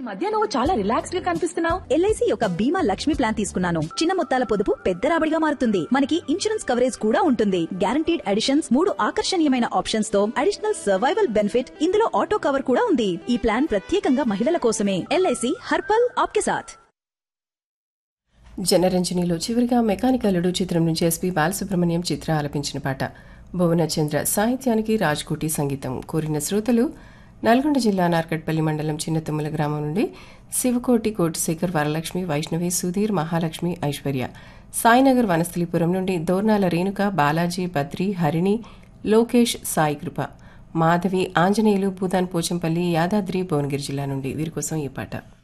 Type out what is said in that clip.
మధ్య నువ్వు చాలా రిలాక్స్డ్ గా కనిపిస్తున్నావు ఎల్ఐసి యొక్క బీమా లక్ష్మి ప్లాన్ తీసుకున్నాను చిన్న మొత్తాల పొదుపు పెద్ద రాబడిగా మారుతుంది మనకి ఇన్సూరెన్స్ కవరేజ్ కూడా ఉంటుంది గ్యారంటీడ్ అడిషన్స్ మూడు ఆకర్షణీయమైన ఆప్షన్స్ తో అడిషనల్ సర్వైవల్ బెనిఫిట్ ఇందులో ఆటో కవర్ కూడా ఉంది ఈ ప్లాన్ ప్రత్యేకంగా మహిళల కోసమే ఎల్ఐసి హర్పల్ ఆప్కే సాథ్ జనరంజనిలో చివరిగా మెకానికలుడు చిత్రం నుంచి ఎస్పీ బాలసుబ్రహ్మణ్యం చిత్ర ఆలపించిన పాట భువనచంద్ర సాహిత్యానికి రాజ్కోటి సంగీతం కోరిన శ్రోతలు నల్గొండ జిల్లా నార్కట్పల్లి మండలం చిన్నతుమ్మల గ్రామం నుండి శివకోటి కోటిశేఖర్ వరలక్ష్మి వైష్ణవి సుధీర్ మహాలక్ష్మి ఐశ్వర్య సాయినగర్ వనస్థలిపురం నుండి దోర్నాల రేణుక బాలాజీ బద్రి హరిణి లోకేష్ సాయి కృప మాధవి ఆంజనేయులు భూదాన్ పోచంపల్లి యాదాద్రి భువనగిరి జిల్లా నుండి వీరి కోసం ఈ పాట